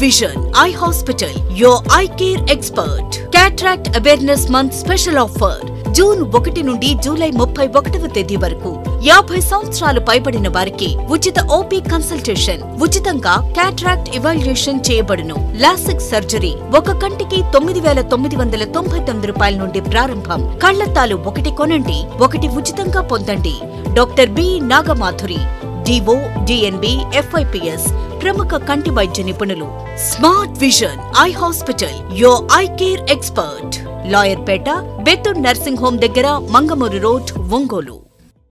Vision Eye Hospital your eye care expert. Cataract Awareness Month special offer June ఒకటి నుండి July ముప్పై ఒకటవ తేదీ వరకు యాభై సంవత్సరాలు పైబడిన వారికి ఉచిత ఓపీ కన్సల్టేషన్ ఉచితంగా క్యాట్రాక్ట్ ఇవాల్యుయేషన్ చేయబడును లాసిక్ సర్జరీ ఒక కంటికి తొమ్మిది వేల తొమ్మిది వందల తొంభై తొమ్మిది రూపాయల నుండి ప్రారంభం కళ్లద్దాలు ఒకటి కొనండి ఒకటి ఉచితంగా పొందండి doctor B Nagamadhuri DO DNB FIPS ప్రముఖ కంటి వైద్య నిపుణులు Smart Vision Eye Hospital your eye care expert Lawyerpet బెత్తూర్ నర్సింగ్ హోమ్ దగ్గర మంగమూరు రోడ్ ఒంగోలు